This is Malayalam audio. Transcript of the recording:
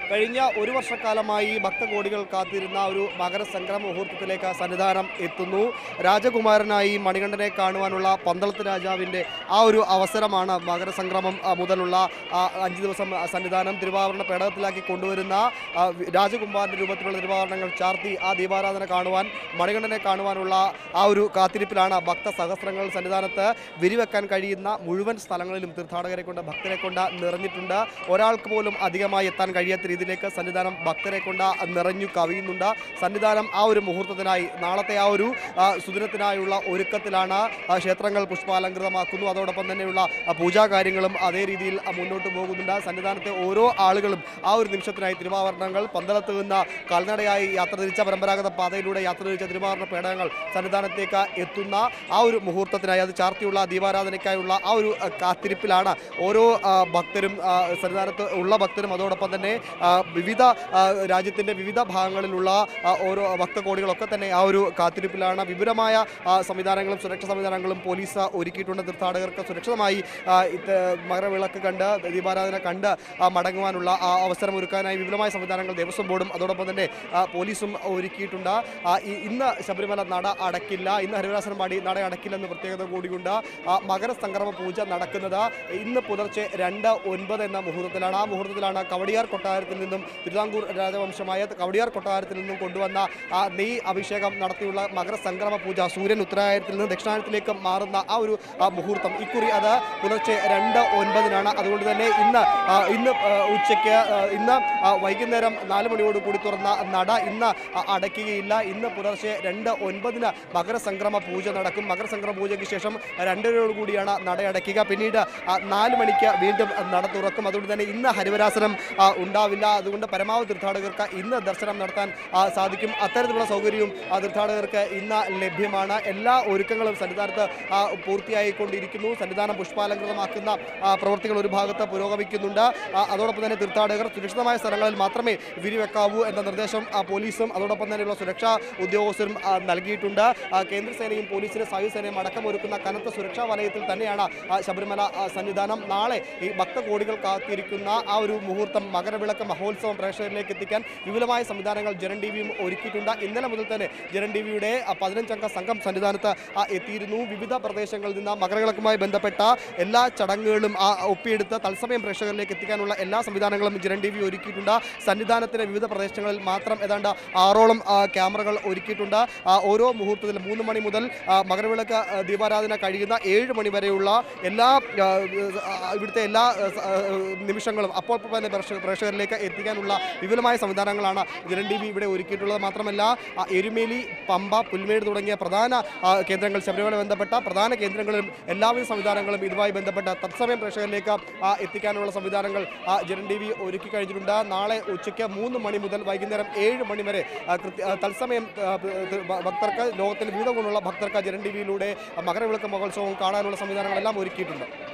കഴിഞ്ഞ ഒരു വർഷക്കാലമായി ഭക്തകോടികൾ കാത്തിരുന്ന ഒരു മകരസംക്രമ മുഹൂർത്തത്തിലേക്ക് സന്നിധാനം എത്തുന്നു രാജകുമാരനായി മണികണ്ഠനെ കാണുവാനുള്ള പന്തളത്ത് രാജാവിൻ്റെ ആ ഒരു അവസരമാണ് മകരസംക്രമം ആ, മുതലുള്ള ആ, അഞ്ച് ദിവസം സന്നിധാനം തിരുവാഭരണ പേടകത്തിലാക്കി കൊണ്ടുവരുന്ന ആ, വി- രാജകുമാരൻ്റെ രൂപത്തിലുള്ള തിരുവാഭരണങ്ങൾ ചാർത്തി ആ ദീപാരാധന കാണുവാൻ മണികണ്ഠനെ കാണുവാനുള്ള ആ ഒരു കാത്തിരിപ്പിലാണ് ഭക്ത സഹസ്രങ്ങൾ സന്നിധാനത്ത് വിരിവെക്കാൻ കഴിയുന്ന മുഴുവൻ സ്ഥലങ്ങളിലും തീർത്ഥാടകരെ കൊണ്ട് ഭക്തരെ കൊണ്ട് നിറഞ്ഞിട്ടുണ്ട് ഒരാൾക്ക് പോലും അധികമായി എത്താൻ കഴിയാത്ത രീതിയിലേക്ക് സന്നിധാനം ഭക്തരെ കൊണ്ട് നിറഞ്ഞു കവിയുന്നുണ്ട് സന്നിധാനം ആ ഒരു മുഹൂർത്തത്തിനായി നാളത്തെ ആ ഒരു ആ, സുദിനത്തിനായുള്ള ഒരുക്കത്തിലാണ് ആ, ക്ഷേത്രങ്ങൾ പുഷ്പാലങ്കൃതമാക്കുന്നു അതോടൊപ്പം തന്നെയുള്ള ആ, പൂജാകാര്യങ്ങളും അതേ രീതിയിൽ ആ, മുന്നോട്ട് പോകുന്നുണ്ട് സന്നിധാനത്തെ ഓരോ ആളുകളും ആ ഒരു നിമിഷത്തിനായി തിരുവാഭരണങ്ങൾ പന്തളത്ത് നിന്ന് കാൽനടയായി യാത്ര തിരിച്ച പരമ്പരാഗത പാതയിലൂടെ യാത്ര തിരിച്ച തിരുവാഭരണ പേടകങ്ങൾ സന്നിധാനത്തേക്ക് എത്തുന്ന ആ ഒരു മുഹൂർത്തത്തിനായി അത് ചാർത്തിയുള്ള ദീപാരാധനയ്ക്കായുള്ള ആ ഒരു ആ, കാത്തിരിപ്പിലാണ് ഓരോ ആ, ഭക്തരും ആ, സന്നിധാനത്ത് ഉള്ള ഭക്തരും അതോടൊപ്പം തന്നെ ആ, വിവിധ ആ, രാജ്യത്തിൻ്റെ വിവിധ ഭാഗങ്ങളിലുള്ള ആ, ഓരോ ഭക്തകോടികളൊക്കെ തന്നെ ആ ഒരു കാത്തിരിപ്പിലാണ് വിപുലമായ ആ, സംവിധാനങ്ങളും സുരക്ഷാ സംവിധാനങ്ങളും പോലീസ് ഒരുക്കിയിട്ടുണ്ട് തീർത്ഥാടകർക്ക് സുരക്ഷിതമായി ആ, ഇത് മകരവിളക്ക് കണ്ട് ദീപാരാധന കണ്ട് ആ, മടങ്ങുവാനുള്ള ആ അവസരം ഒരുക്കാനായി വിപുലമായ സംവിധാനങ്ങൾ ദേവസ്വം ബോർഡും അതോടൊപ്പം തന്നെ ആ, പോലീസും ഒരുക്കിയിട്ടുണ്ട് ആ, ഇ- ഇന്ന് ശബരിമല നട അടക്കില്ല ഇന്ന് ഹരിവരാസനമാടി നട അടക്കില്ലെന്ന് പ്രത്യേകത കൂടിയുണ്ട് ആ, മകരസംക്രമ പൂജ നടക്കുന്നത് ഇന്ന് പുലർച്ചെ രണ്ട് ഒൻപത് എന്ന മുഹൂർത്തത്തിലാണ് ആ മുഹൂർത്തത്തിലാണ് കവടിയാർ കൊട്ടാരത്തിൽ നിന്നും തിരുവിതാംകൂർ രാജവംശമായ കവടിയാർ കൊട്ടാരത്തിൽ നിന്നും കൊണ്ടുവന്ന ആ നെയ് അഭിഷേകം നടത്തിയുള്ള മകരസംക്രമ പൂജ സൂര്യൻ ഉത്തരായത്തിൽ നിന്ന് ദക്ഷിണായനത്തിലേക്ക് മാറുന്ന ആ ഒരു ആ, മുഹൂർത്തം ഇക്കുറി അത് പുലർച്ചെ രണ്ട് ഒൻപതിനാണ് അതുകൊണ്ട് തന്നെ ഇന്ന് ആ, ഇന്ന് ആ, ഉച്ചയ്ക്ക് ആ, ഇന്ന് ആ, വൈകുന്നേരം നാല് മണിയോട് കൂടി തുറന്ന നട ഇന്ന് ആ, അടയ്ക്കുകയില്ല ഇന്ന് പുലർച്ചെ രണ്ട് ഒൻപതിന് മകരസംക്രമ പൂജ നടക്കും മകരസംക്രമ പൂജയ്ക്ക് ശേഷം രണ്ടരയോട് കൂടിയാണ് നട അടയ്ക്കുക പിന്നീട് ആ, നാല് മണിക്ക് വീണ്ടും നട തുറക്കും അതുകൊണ്ട് തന്നെ ഇന്ന് ഹരിവരാസനം ആ, ഉണ്ടാവില്ല അതുകൊണ്ട് പരമാവധി തീർത്ഥാടകർക്ക് ഇന്ന് ദർശനം നടത്താൻ ആ, സാധിക്കും അത്തരത്തിലുള്ള സൗകര്യവും ആ, തീർത്ഥാടകർക്ക് ഇന്ന് ലഭ്യമാണ് എല്ലാ ഒരുക്കങ്ങളും സന്നിധാനത്ത് ആ, പൂർത്തിയായിക്കൊണ്ടിരിക്കുന്നു സന്നിധാനം പുഷ്പാലങ്കൃതമാക്കുന്ന ആ, പ്രവൃത്തികൾ ഒരു ഭാഗത്ത് പുരോഗമിക്കുന്നുണ്ട് ആ, അതോടൊപ്പം തന്നെ തീർത്ഥാടകർ സുരക്ഷിതമായ സ്ഥലങ്ങളിൽ മാത്രമേ വിരിവെക്കാവൂ എന്ന നിർദ്ദേശം ആ, പോലീസും അതോടൊപ്പം തന്നെയുള്ള സുരക്ഷാ ഉദ്യോഗസ്ഥരും ആ, നൽകിയിട്ടുണ്ട് ആ, കേന്ദ്രസേനയും പോലീസിനും സായുധസേനയും അടക്കം ഒരുക്കുന്ന കനത്ത സുരക്ഷാ വലയത്തിൽ തന്നെയാണ് ആ, ശബരിമല ആ, സന്നിധാനം നാളെ ഈ ഭക്തകോടികൾ കാത്തിരിക്കുന്ന ആ ഒരു മുഹൂർത്തം മകരവിളക്ക് മഹോത്സവം പ്രേക്ഷകരിലേക്ക് എത്തിക്കാൻ വിപുലമായ സംവിധാനങ്ങൾ ജനൻ ടി വിയും ഒരുക്കിയിട്ടുണ്ട് ഇന്നലെ മുതൽ തന്നെ ജനൻ ടി വിയുടെ പതിനഞ്ചംഗ സംഘം സന്നിധാനത്ത് ആ, എത്തിയിരുന്നു വിവിധ പ്രദേശങ്ങളിൽ നിന്ന് മകരവിളക്കുമായി ബന്ധപ്പെട്ട എല്ലാ ചടങ്ങുകളും ആ ഒപ്പിയെടുത്ത് തത്സമയം പ്രേക്ഷകരിലേക്ക് എത്തിക്കാനുള്ള എല്ലാ സംവിധാനങ്ങളും ജനൻ ടി വി ഒരുക്കിയിട്ടുണ്ട് സന്നിധാനത്തിലെ വിവിധ പ്രദേശങ്ങളിൽ മാത്രം ഏതാണ്ട് ആറോളം ആ, ക്യാമറകൾ ഒരുക്കിയിട്ടുണ്ട് ആ, ഓരോ മുഹൂർത്തത്തിലും മൂന്ന് മണി മുതൽ ആ, മകരവിളക്ക് ആ, ദീപാരാധന കഴിയുന്ന ഏഴ് മണി വരെയുള്ള എല്ലാ ആ, ആ, ഇവിടുത്തെ എല്ലാ ആ, സ- ആ, നിമിഷങ്ങളും അപ്പോൾ അപ്പോൾ തന്നെ പ്രേക്ഷക- പ്രേക്ഷകരിലേക്ക് എത്തിക്കാനുള്ള വിപുലമായ സംവിധാനങ്ങളാണ് ജനൻ ടി വി ഇവിടെ ഒരുക്കിയിട്ടുള്ളത് മാത്രമല്ല ആ, എരുമേലി പമ്പ പുൽമേട് തുടങ്ങിയ പ്രധാന ആ, കേന്ദ്രങ്ങൾ ശബരിമല ബന്ധപ്പെട്ട പ്രധാന കേന്ദ്രങ്ങളിലും എല്ലാവിധ സംവിധാനങ്ങളും ഇതുമായി ബന്ധപ്പെട്ട തത്സമയം പ്രേക്ഷകരിലേക്ക് ആ, എത്തിക്കാനുള്ള സംവിധാനങ്ങൾ ആ, ജനൻ ടി വി ഒരുക്കി കഴിഞ്ഞിട്ടുണ്ട് നാളെ ഉച്ചയ്ക്ക് മൂന്ന് മണി മുതൽ വൈകുന്നേരം ഏഴ് മണി വരെ ആ, കൃത്യ- ആ, തത്സമയം ആ, ത- ഭ- ഭക്തർക്ക് ലോകത്തിൽ വിവിധ ഗുണമുള്ള ഭക്തർക്ക് ജനൻ ടി വിയിലൂടെ മകരവിളക്ക് മഹോത്സവം കാണാനുള്ള സംവിധാനങ്ങളെല്ലാം ഒരുക്കിയിട്ടുണ്ട്